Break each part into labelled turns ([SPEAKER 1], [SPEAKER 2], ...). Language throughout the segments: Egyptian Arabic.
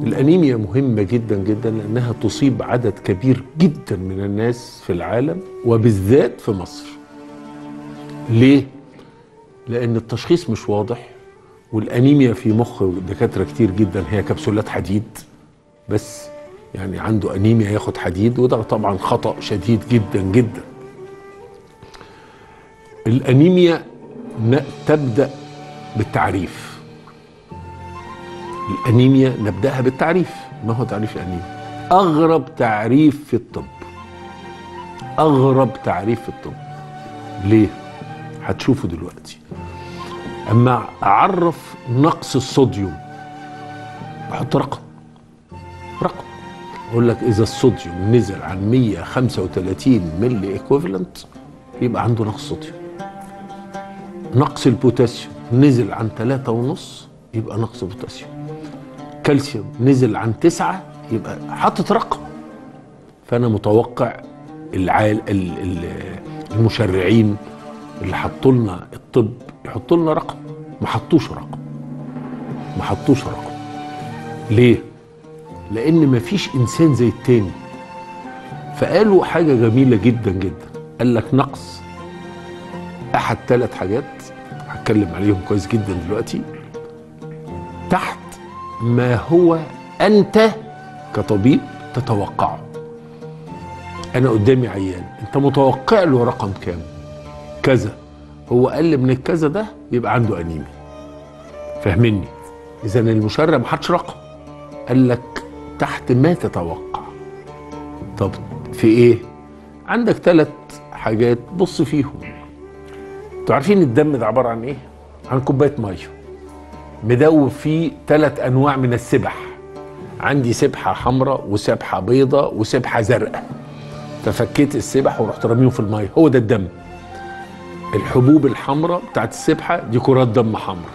[SPEAKER 1] الأنيميا مهمة جدا جدا لأنها تصيب عدد كبير جدا من الناس في العالم وبالذات في مصر ليه؟ لأن التشخيص مش واضح والأنيميا في مخ دكاترة كتير جدا هي كبسولات حديد بس يعني عنده أنيميا ياخد حديد وده طبعا خطأ شديد جدا جدا الأنيميا ن- تبدأ بالتعريف الأنيميا نبدأها بالتعريف ما هو تعريف الأنيميا أغرب تعريف في الطب أغرب تعريف في الطب ليه؟ هتشوفوا دلوقتي أما أعرف نقص الصوديوم أحط رقم رقم أقول لك إذا الصوديوم نزل عن 135 ملي إيكوفالنت يبقى عنده نقص صوديوم نقص البوتاسيوم نزل عن ثلاثة ونص يبقى نقص بوتاسيوم كالسيوم نزل عن تسعة يبقى حاطط رقم فأنا متوقع العال ال- ال- المشرعين اللي حطوا لنا الطب يحطوا لنا رقم ما حطوش رقم ما حطوش رقم ليه؟ لأن ما فيش إنسان زي التاني فقالوا حاجة جميلة جدا جدا قال لك نقص أحد ثلاث حاجات هتكلم عليهم كويس جدا دلوقتي تحت ما هو أنت كطبيب تتوقعه أنا قدامي عيان أنت متوقع له رقم كام كذا هو أقل من الكذا ده يبقى عنده أنيميا فاهمني إذا المشرع ما حدش رقم قال لك تحت ما تتوقع طب في إيه عندك ثلاث حاجات بص فيهم انتوا عارفين الدم ده عباره عن ايه؟ عن كوبايه ميه مدوب فيه ثلاث انواع من السبح عندي سبحه حمراء وسبحه بيضاء وسبحه زرقاء ففكيت السبح ورحت راميهم في الميه هو ده الدم الحبوب الحمراء بتاعت السبحه دي كرات دم حمراء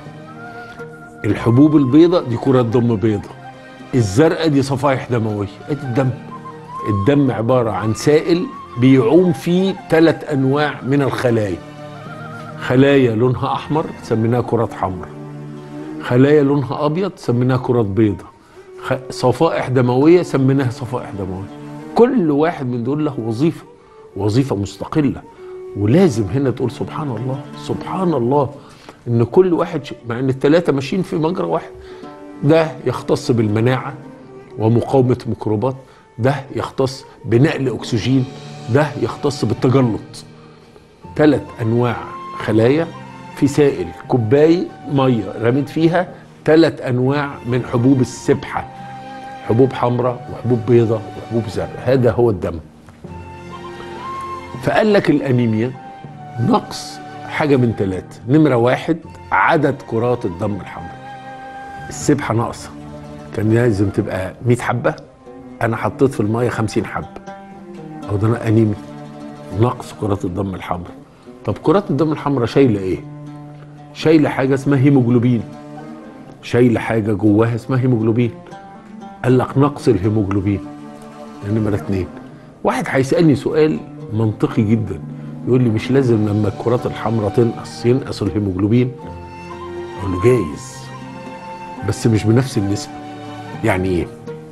[SPEAKER 1] الحبوب البيضاء دي كرات دم بيضاء الزرقاء دي صفائح دمويه ادي الدم الدم عباره عن سائل بيعوم فيه ثلاث انواع من الخلايا خلايا لونها احمر سميناها كرات حمراء خلايا لونها ابيض سميناها كرات بيضاء خ... صفائح دمويه سميناها صفائح دمويه كل واحد من دول له وظيفه وظيفه مستقله ولازم هنا تقول سبحان الله سبحان الله ان كل واحد ش... مع ان الثلاثه ماشيين في مجرى واحد ده يختص بالمناعه ومقاومه ميكروبات ده يختص بنقل اكسجين ده يختص بالتجلط ثلاث انواع خلايا في سائل كوبايه ميه رميت فيها ثلاث انواع من حبوب السبحه حبوب حمراء وحبوب بيضاء وحبوب زرقاء هذا هو الدم فقال لك الانيميا نقص حاجه من ثلاثه نمره واحد عدد كرات الدم الحمراء السبحه ناقصه كان لازم تبقى 100 حبه انا حطيت في الميه 50 حبه او ده انا انيمي نقص كرات الدم الحمراء طب كرات الدم الحمراء شايله ايه شايله حاجه اسمها هيموجلوبين شايله حاجه جواها اسمها هيموجلوبين قال لك نقص الهيموجلوبين ده نمره اتنين واحد هيسالني سؤال منطقي جدا يقول لي مش لازم لما الكرات الحمراء تنقص ينقص الهيموجلوبين اقول له جايز بس مش بنفس النسبه يعني ايه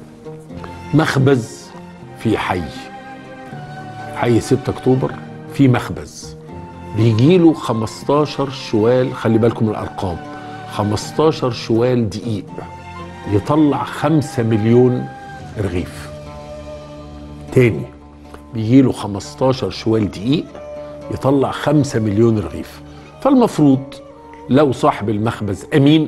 [SPEAKER 1] مخبز في حي حي 6 اكتوبر في مخبز بيجي له 15 شوال خلي بالكم من الارقام 15 شوال دقيق يطلع 5 مليون رغيف تاني بيجي له 15 شوال دقيق يطلع 5 مليون رغيف فالمفروض لو صاحب المخبز امين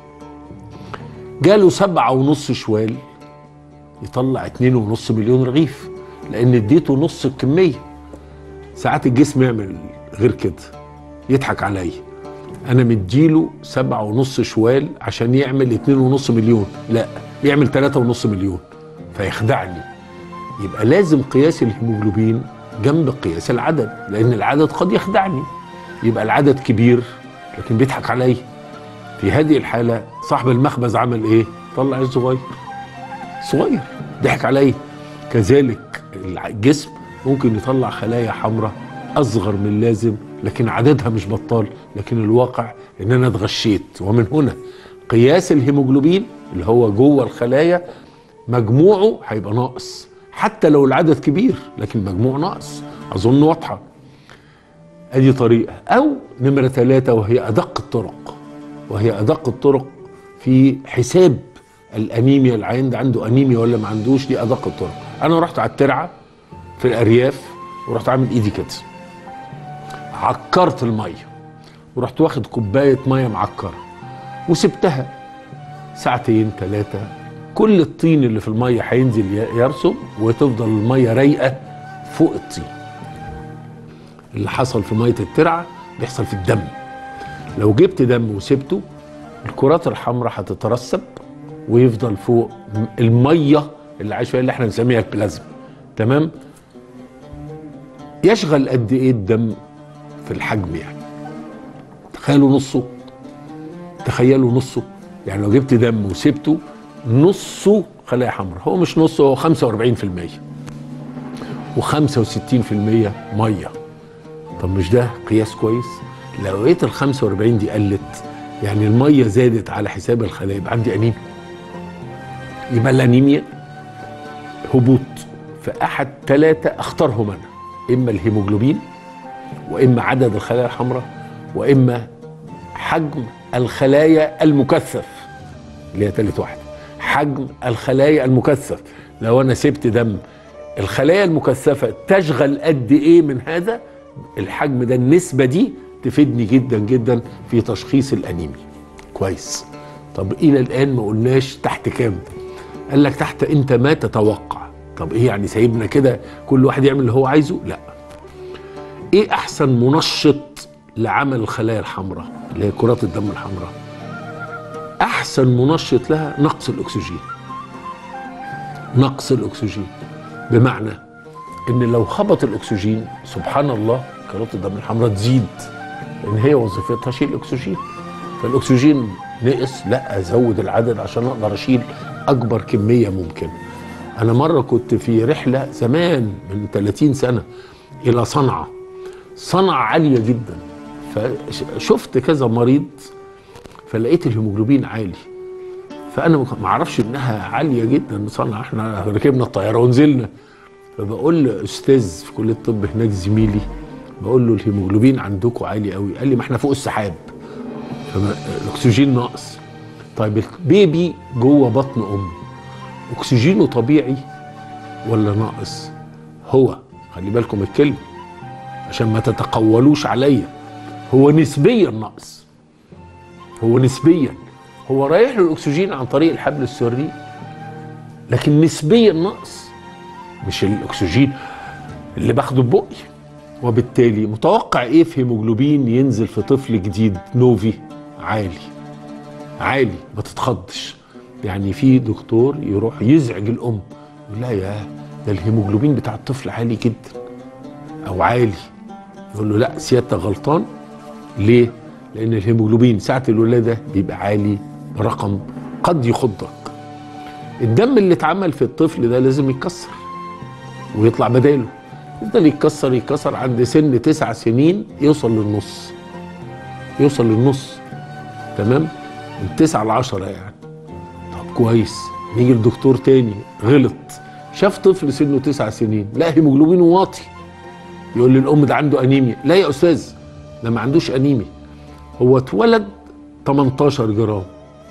[SPEAKER 1] جاله سبعة ونص شوال يطلع اتنين ونص مليون رغيف لان اديته نص الكميه ساعات الجسم يعمل غير كده يضحك عليا انا مديله سبعة ونص شوال عشان يعمل اتنين ونص مليون لا يعمل تلاتة ونص مليون فيخدعني يبقى لازم قياس الهيموجلوبين جنب قياس العدد لان العدد قد يخدعني يبقى العدد كبير لكن بيضحك عليا في هذه الحالة صاحب المخبز عمل ايه طلع الصغير صغير ضحك عليا كذلك الجسم ممكن يطلع خلايا حمراء اصغر من اللازم لكن عددها مش بطال لكن الواقع ان انا اتغشيت ومن هنا قياس الهيموجلوبين اللي هو جوه الخلايا مجموعه هيبقى ناقص حتى لو العدد كبير لكن مجموع ناقص اظن واضحه ادي طريقه او نمره ثلاثه وهي ادق الطرق وهي ادق الطرق في حساب الانيميا العين ده عنده انيميا ولا ما عندوش دي ادق الطرق انا رحت على الترعه في الارياف ورحت عامل ايدي كده عكرت الميه ورحت واخد كوبايه ميه معكره وسبتها ساعتين ثلاثه كل الطين اللي في الميه هينزل ي- يرسب وتفضل الميه رايقه فوق الطين اللي حصل في ميه الترعه بيحصل في الدم لو جبت دم وسبته الكرات الحمراء هتترسب ويفضل فوق م- الميه اللي عايش فيها اللي احنا بنسميها البلازما تمام يشغل قد ايه الدم في الحجم يعني تخيلوا نصه تخيلوا نصه يعني لو جبت دم وسبته نصه خلايا حمراء هو مش نصه هو 45% و65% ميه طب مش ده قياس كويس لو لقيت ال 45 دي قلت يعني الميه زادت على حساب الخلايا يبقى عندي انيميا يبقى الانيميا هبوط في احد ثلاثه اختارهم انا اما الهيموجلوبين واما عدد الخلايا الحمراء واما حجم الخلايا المكثف اللي هي ثالث واحده حجم الخلايا المكثف لو انا سبت دم الخلايا المكثفه تشغل قد ايه من هذا الحجم ده النسبه دي تفيدني جدا جدا في تشخيص الانيميا كويس طب الى الان ما قلناش تحت كام قال لك تحت انت ما تتوقع طب ايه يعني سايبنا كده كل واحد يعمل اللي هو عايزه لا ايه احسن منشط لعمل الخلايا الحمراء اللي هي كرات الدم الحمراء احسن منشط لها نقص الاكسجين نقص الاكسجين بمعنى ان لو خبط الاكسجين سبحان الله كرات الدم الحمراء تزيد لان هي وظيفتها شيل الاكسجين فالاكسجين نقص لا ازود العدد عشان اقدر اشيل اكبر كميه ممكنه انا مره كنت في رحله زمان من 30 سنه الى صنعاء صنعاء عاليه جدا فشفت كذا مريض فلقيت الهيموجلوبين عالي فانا ما اعرفش انها عاليه جدا صنعاء احنا ركبنا الطياره ونزلنا فبقول لاستاذ في كليه الطب هناك زميلي بقول له الهيموجلوبين عندكم عالي قوي قال لي ما احنا فوق السحاب فالاكسجين ناقص طيب البيبي جوه بطن امه اكسجينه طبيعي ولا ناقص هو خلي بالكم من الكلمه عشان ما تتقولوش عليا هو نسبيا ناقص هو نسبيا هو رايح له الاكسجين عن طريق الحبل السري لكن نسبيا ناقص مش الاكسجين اللي باخده ببقي وبالتالي متوقع ايه في هيموجلوبين ينزل في طفل جديد نوفي عالي عالي ما تتخضش يعني في دكتور يروح يزعج الام يقول لها يا ده الهيموجلوبين بتاع الطفل عالي جدا او عالي يقول له لا سيادتك غلطان ليه لان الهيموجلوبين ساعه الولاده بيبقى عالي برقم قد يخضك الدم اللي اتعمل في الطفل ده لازم يتكسر ويطلع بداله يفضل يتكسر يتكسر عند سن تسع سنين يوصل للنص يوصل للنص تمام من تسعة لعشرة يعني طب كويس نيجي لدكتور تاني غلط شاف طفل سنه تسع سنين لا هيموجلوبينه واطي يقول للام ده عنده انيميا لا يا استاذ ده ما عندوش انيميا هو اتولد 18 جرام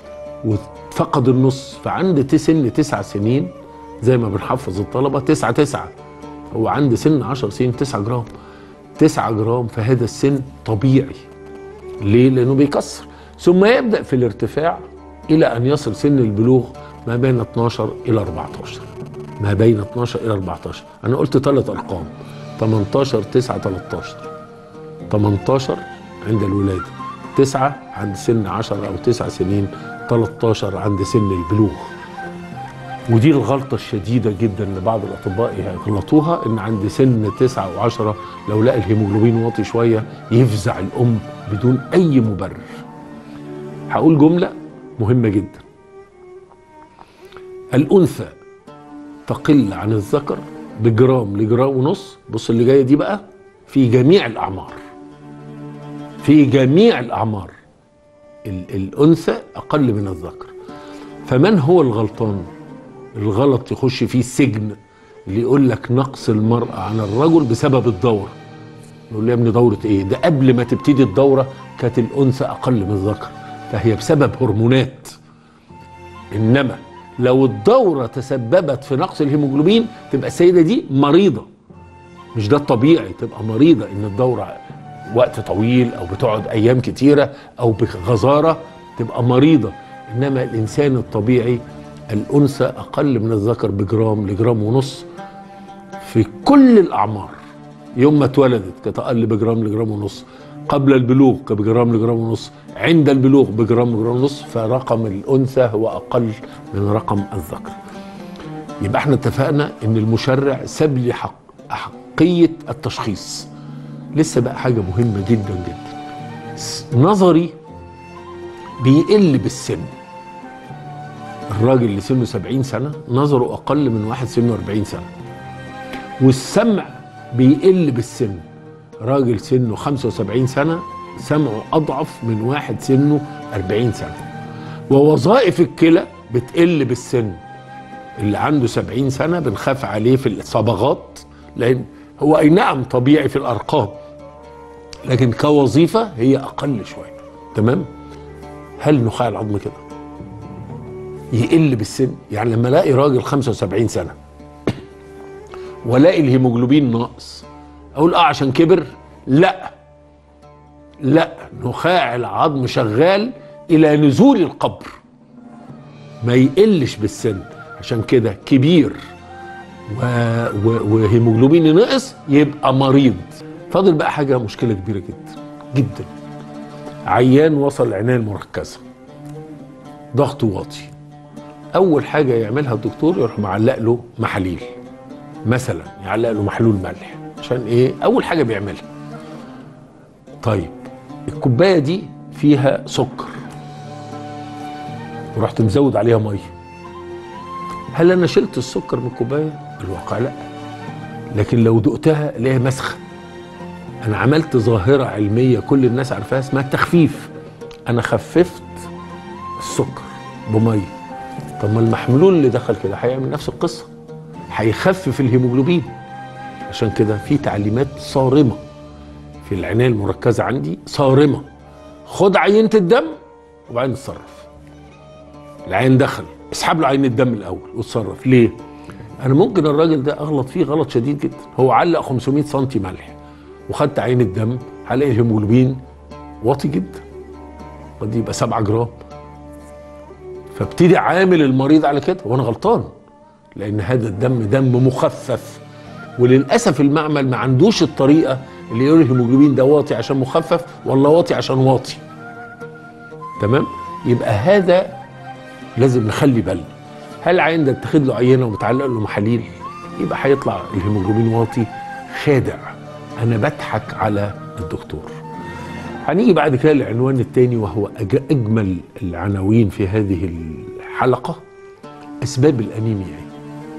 [SPEAKER 1] وفقد النص فعند سن تسع سنين زي ما بنحفظ الطلبه تسعة تسعة هو عند سن 10 سنين 9 جرام 9 جرام في هذا السن طبيعي ليه؟ لأنه بيكسر ثم يبدأ في الارتفاع إلى أن يصل سن البلوغ ما بين 12 إلى 14 ما بين 12 إلى 14 أنا قلت ثلاث أرقام 18 9 13 18 عند الولادة 9 عند سن 10 أو 9 سنين 13 عند سن البلوغ ودي الغلطة الشديدة جدا اللي بعض الأطباء يغلطوها إن عند سن تسعة وعشرة لو لقى الهيموجلوبين واطي شوية يفزع الأم بدون أي مبرر هقول جملة مهمة جدا الأنثى تقل عن الذكر بجرام لجرام ونص بص اللي جاية دي بقى في جميع الأعمار في جميع الأعمار ال- الأنثى أقل من الذكر فمن هو الغلطان الغلط يخش فيه السجن اللي يقول لك نقص المرأة عن الرجل بسبب الدورة نقول له يا ابني دورة ايه ده قبل ما تبتدي الدورة كانت الأنثى أقل من الذكر فهي بسبب هرمونات إنما لو الدورة تسببت في نقص الهيموجلوبين تبقى السيدة دي مريضة مش ده الطبيعي تبقى مريضة إن الدورة وقت طويل أو بتقعد أيام كتيرة أو بغزارة تبقى مريضة إنما الإنسان الطبيعي الأنثى أقل من الذكر بجرام لجرام ونص في كل الأعمار يوم ما اتولدت كانت أقل بجرام لجرام ونص قبل البلوغ كان بجرام لجرام ونص عند البلوغ بجرام لجرام ونص فرقم الأنثى هو أقل من رقم الذكر يبقى احنا اتفقنا ان المشرع ساب لي حق أحقية التشخيص لسه بقى حاجة مهمة جدا جدا نظري بيقل بالسن الراجل اللي سنه 70 سنة نظره أقل من واحد سنه 40 سنة والسمع بيقل بالسن راجل سنه 75 سنة سمعه أضعف من واحد سنه 40 سنة ووظائف الكلى بتقل بالسن اللي عنده 70 سنة بنخاف عليه في الصبغات لأن هو أي نعم طبيعي في الأرقام لكن كوظيفة هي أقل شوية تمام هل نخاع العظم كده يقل بالسن يعني لما الاقي راجل 75 سنه والاقي الهيموجلوبين ناقص اقول اه عشان كبر لا لا نخاع العظم شغال الى نزول القبر ما يقلش بالسن عشان كده كبير و... و... وهيموجلوبين نقص يبقى مريض فاضل بقى حاجه مشكله كبيره جدا جدا عيان وصل العنايه المركزه ضغطه واطي اول حاجه يعملها الدكتور يروح معلق له محاليل مثلا يعلق له محلول ملح عشان ايه اول حاجه بيعملها طيب الكوبايه دي فيها سكر ورحت مزود عليها ميه هل انا شلت السكر من الكوبايه الواقع لا لكن لو دقتها الاقيها مسخه انا عملت ظاهره علميه كل الناس عارفاها اسمها التخفيف انا خففت السكر بميه طب ما المحلول اللي دخل كده هيعمل نفس القصه هيخفف الهيموجلوبين عشان كده في تعليمات صارمه في العنايه المركزه عندي صارمه خد عينه الدم وبعدين اتصرف العين دخل اسحب له عين الدم الاول واتصرف ليه انا ممكن الراجل ده اغلط فيه غلط شديد جدا هو علق 500 سم ملح وخدت عين الدم هلاقي الهيموجلوبين واطي جدا قد يبقى 7 جرام فابتدي عامل المريض على كده وانا غلطان لان هذا الدم دم مخفف وللاسف المعمل ما عندوش الطريقه اللي يقول الهيموجلوبين ده واطي عشان مخفف ولا واطي عشان واطي تمام يبقى هذا لازم نخلي بالنا هل عين ده اتخذ له عينه ومتعلق له محاليل يبقى هيطلع الهيموجلوبين واطي خادع انا بضحك على الدكتور هنيجي بعد كده للعنوان الثاني وهو أج- اجمل العناوين في هذه الحلقه اسباب الانيميا إيه؟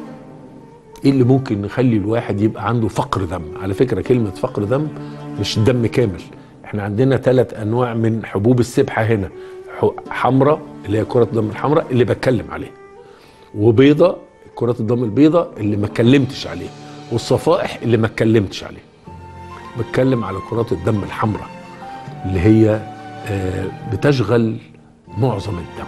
[SPEAKER 1] ايه اللي ممكن يخلي الواحد يبقى عنده فقر دم على فكره كلمه فقر دم مش دم كامل احنا عندنا ثلاث انواع من حبوب السبحه هنا ح- حمراء اللي هي كره الدم الحمراء اللي بتكلم عليها وبيضة كرات الدم البيضاء اللي ما اتكلمتش عليها والصفائح اللي ما اتكلمتش عليها بتكلم على كرات الدم الحمراء اللي هي آه، بتشغل معظم الدم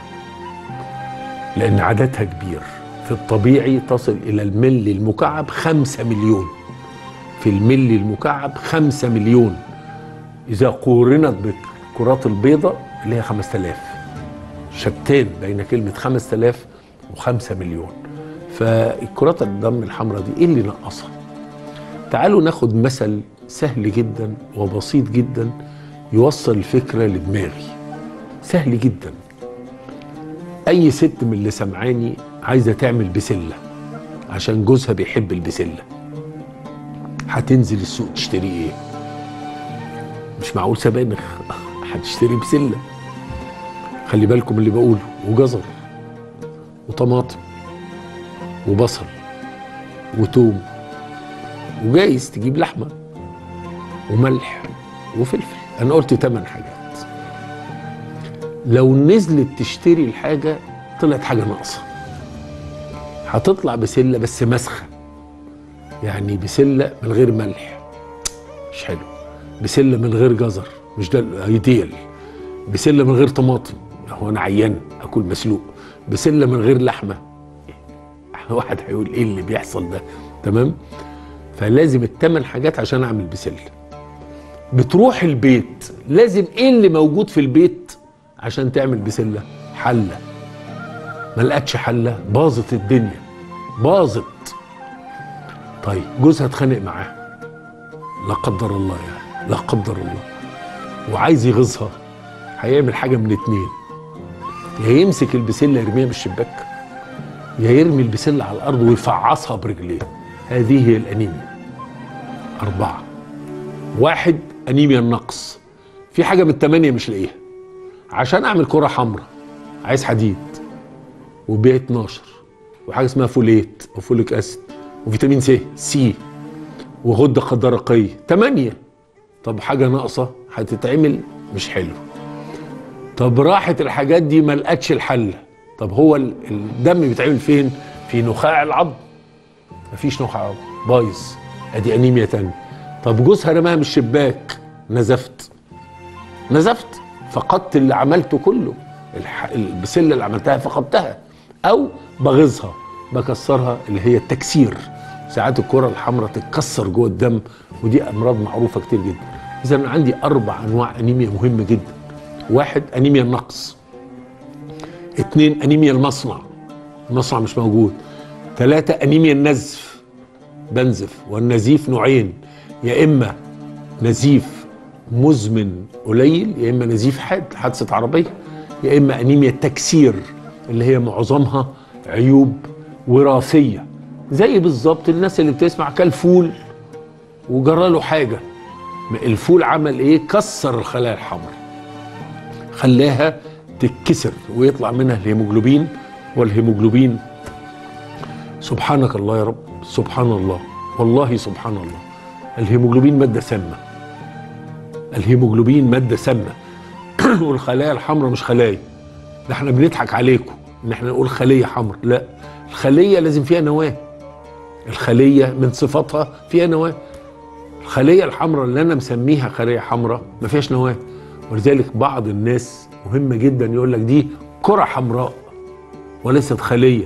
[SPEAKER 1] لأن عددها كبير في الطبيعي تصل إلى الملي المكعب خمسة مليون في الملي المكعب خمسة مليون إذا قورنت بالكرات البيضاء اللي هي 5000 شتان بين كلمة 5000 و5 مليون فالكرات الدم الحمراء دي ايه اللي نقصها تعالوا ناخد مثل سهل جدا وبسيط جدا يوصل الفكرة لدماغي سهل جدا اي ست من اللي سمعاني عايزة تعمل بسلة عشان جوزها بيحب البسلة هتنزل السوق تشتري ايه مش معقول سبانخ هتشتري بسلة خلي بالكم اللي بقوله وجزر وطماطم وبصل وتوم وجايز تجيب لحمه وملح وفلفل انا قلت تمن حاجات لو نزلت تشتري الحاجه طلعت حاجه ناقصه هتطلع بسله بس مسخه يعني بسله من غير ملح مش حلو بسله من غير جزر مش ده الايديال بسله من غير طماطم هو انا عيان اكل مسلوق بسله من غير لحمه واحد هيقول ايه اللي بيحصل ده تمام فلازم الثمان حاجات عشان اعمل بسله بتروح البيت لازم ايه اللي موجود في البيت عشان تعمل بسله حله ما لقتش حله باظت الدنيا باظت طيب جوزها اتخانق معاه لا قدر الله يعني لا قدر الله وعايز يغيظها هيعمل حاجه من اتنين يا يمسك البسله يرميها من الشباك يا يرمي البسله على الارض ويفعصها برجليه هذه هي الانيميا اربعه واحد انيميا النقص في حاجه من الثمانيه مش لاقيها عشان اعمل كره حمراء عايز حديد وبي 12 وحاجه اسمها فوليت وفوليك اسيد وفيتامين سي سي وغده قدرقيه 8 طب حاجه ناقصه هتتعمل مش حلو طب راحت الحاجات دي ما لقتش الحل طب هو ال- الدم بيتعمل فين في نخاع العظم مفيش نخاع عظم بايظ ادي انيميا تانية طب جوزها رماها من الشباك نزفت نزفت فقدت اللي عملته كله الح... البسله اللي عملتها فقدتها او بغيظها بكسرها اللي هي التكسير ساعات الكره الحمراء تتكسر جوه الدم ودي امراض معروفه كتير جدا اذا أنا عندي اربع انواع انيميا مهمه جدا واحد انيميا النقص اتنين انيميا المصنع المصنع مش موجود ثلاثة انيميا النزف بنزف والنزيف نوعين يا اما نزيف مزمن قليل يا اما نزيف حاد حادثه عربيه يا اما انيميا التكسير اللي هي معظمها عيوب وراثيه زي بالظبط الناس اللي بتسمع كل فول وجرى له حاجه الفول عمل ايه كسر الخلايا الحمراء خلاها تتكسر ويطلع منها الهيموجلوبين والهيموجلوبين سبحانك الله يا رب سبحان الله والله سبحان الله الهيموجلوبين ماده سامه الهيموجلوبين ماده سامه والخلايا الحمراء مش خلايا ده احنا بنضحك عليكم ان احنا نقول خليه حمراء لا الخليه لازم فيها نواه الخليه من صفاتها فيها نواه الخليه الحمراء اللي انا مسميها خليه حمراء ما فيهاش نواه ولذلك بعض الناس مهمه جدا يقول لك دي كره حمراء وليست خليه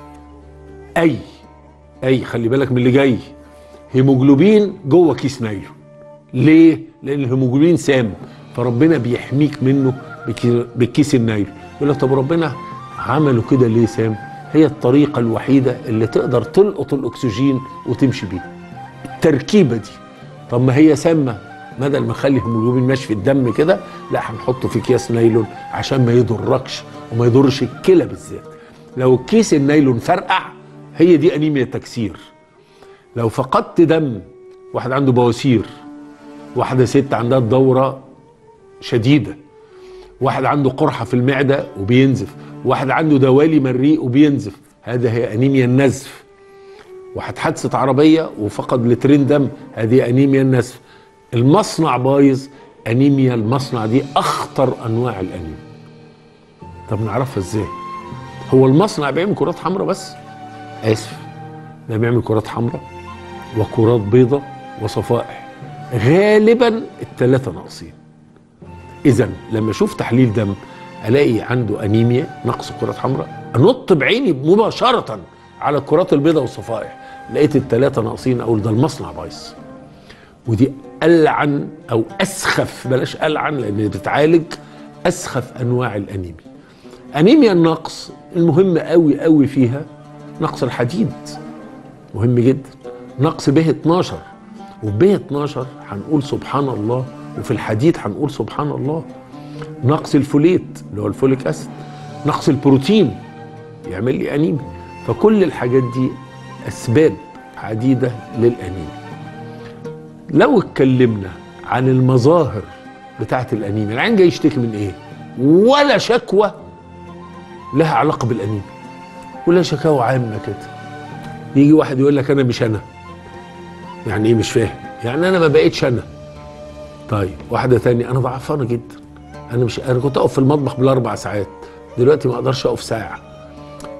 [SPEAKER 1] اي اي خلي بالك من اللي جاي هيموجلوبين جوه كيس نايلون ليه؟ لان الهيموجلوبين سام فربنا بيحميك منه بكي- بالكيس النايلون يقول لك طب ربنا عمله كده ليه سام؟ هي الطريقه الوحيده اللي تقدر تلقط الاكسجين وتمشي بيه التركيبه دي طب ما هي سامه بدل ما نخلي الهيموجلوبين ماشي في الدم كده لا هنحطه في اكياس نايلون عشان ما يضركش وما يضرش الكلى بالذات لو الكيس النايلون فرقع هي دي انيميا تكسير لو فقدت دم واحد عنده بواسير واحدة ست عندها الدورة شديدة واحد عنده قرحة في المعدة وبينزف واحد عنده دوالي مريء وبينزف هذا هي أنيميا النزف واحد حادثة عربية وفقد لترين دم هذه أنيميا النزف المصنع بايظ أنيميا المصنع دي أخطر أنواع الأنيميا طب نعرفها إزاي هو المصنع بيعمل كرات حمراء بس آسف ده بيعمل كرات حمراء وكرات بيضة وصفائح غالبا الثلاثة ناقصين إذا لما أشوف تحليل دم ألاقي عنده أنيميا نقص كرات حمراء أنط بعيني مباشرة على الكرات البيضاء والصفائح لقيت الثلاثة ناقصين أقول ده المصنع بايظ ودي ألعن أو أسخف بلاش ألعن لأن بتعالج أسخف أنواع الأنيميا أنيميا النقص المهم قوي قوي فيها نقص الحديد مهم جدا نقص به 12 وب 12 هنقول سبحان الله وفي الحديد هنقول سبحان الله نقص الفوليت اللي هو الفوليك اسيد نقص البروتين يعمل لي انيميا فكل الحاجات دي اسباب عديده للانيميا لو اتكلمنا عن المظاهر بتاعه الانيميا العين جاي يشتكي من ايه ولا شكوى لها علاقه بالانيميا كلها شكاوى عامه كده يجي واحد يقول لك انا مش انا يعني ايه مش فاهم يعني انا ما بقيتش انا طيب واحده تانية انا ضعفانه جدا انا مش انا كنت اقف في المطبخ بالاربع ساعات دلوقتي ما اقدرش اقف ساعه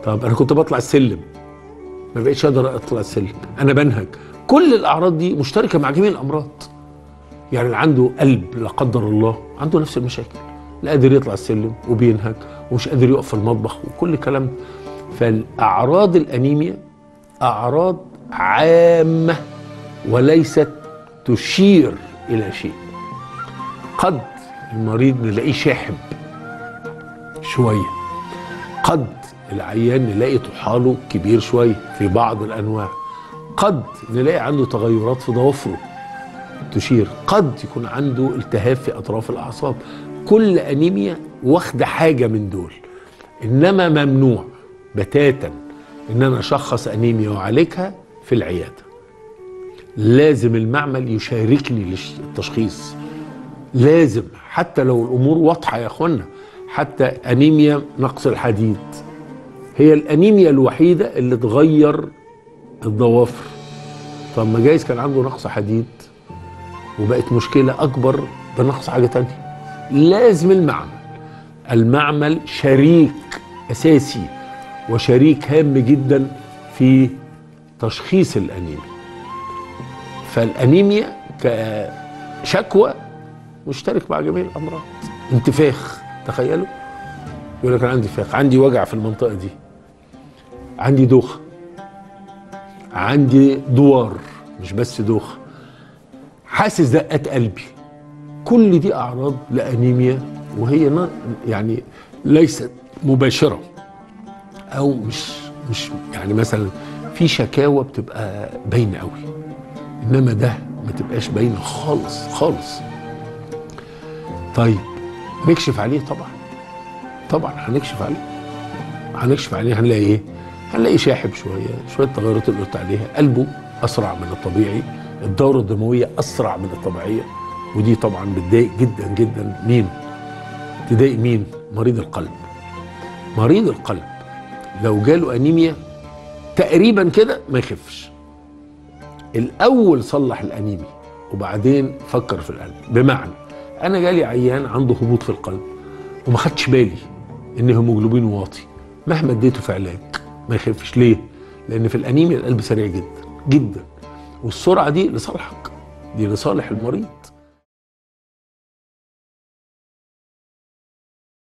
[SPEAKER 1] طب انا كنت بطلع السلم ما بقتش اقدر اطلع السلم انا بنهج كل الاعراض دي مشتركه مع جميع الامراض يعني اللي عنده قلب لا قدر الله عنده نفس المشاكل لا قادر يطلع السلم وبينهج ومش قادر يقف في المطبخ وكل الكلام ده فالاعراض الانيميا اعراض عامه وليست تشير الى شيء قد المريض نلاقيه شاحب شويه قد العيان نلاقي طحاله كبير شويه في بعض الانواع قد نلاقي عنده تغيرات في ضوافره تشير قد يكون عنده التهاب في اطراف الاعصاب كل انيميا واخده حاجه من دول انما ممنوع بتاتا ان انا اشخص انيميا واعالجها في العياده لازم المعمل يشاركني للتشخيص لازم حتى لو الامور واضحه يا اخوانا حتى انيميا نقص الحديد هي الانيميا الوحيده اللي تغير الضوافر طب ما جايز كان عنده نقص حديد وبقت مشكله اكبر بنقص حاجه تانية لازم المعمل المعمل شريك اساسي وشريك هام جدا في تشخيص الانيميا فالانيميا كشكوى مشترك مع جميع الامراض انتفاخ تخيلوا يقول لك انا عندي انتفاخ عندي وجع في المنطقه دي عندي دوخه عندي دوار مش بس دوخه حاسس دقات قلبي كل دي اعراض لانيميا وهي نا- يعني ليست مباشره او مش مش يعني مثلا في شكاوى بتبقى باينه قوي انما ده ما تبقاش باينه خالص خالص طيب نكشف عليه طبعا طبعا هنكشف عليه هنكشف عليه هنلاقي ايه هنلاقي شاحب شويه شويه تغيرات اللي قلت عليها قلبه اسرع من الطبيعي الدوره الدمويه اسرع من الطبيعيه ودي طبعا بتضايق جدا جدا مين تضايق مين مريض القلب مريض القلب لو جاله انيميا تقريبا كده ما يخفش الاول صلح الانيميا وبعدين فكر في القلب بمعنى انا جالي عيان عنده هبوط في القلب وما خدش بالي ان هيموجلوبين واطي مهما اديته في علاج ما يخفش ليه لان في الانيميا القلب سريع جدا جدا والسرعه دي لصالحك دي لصالح المريض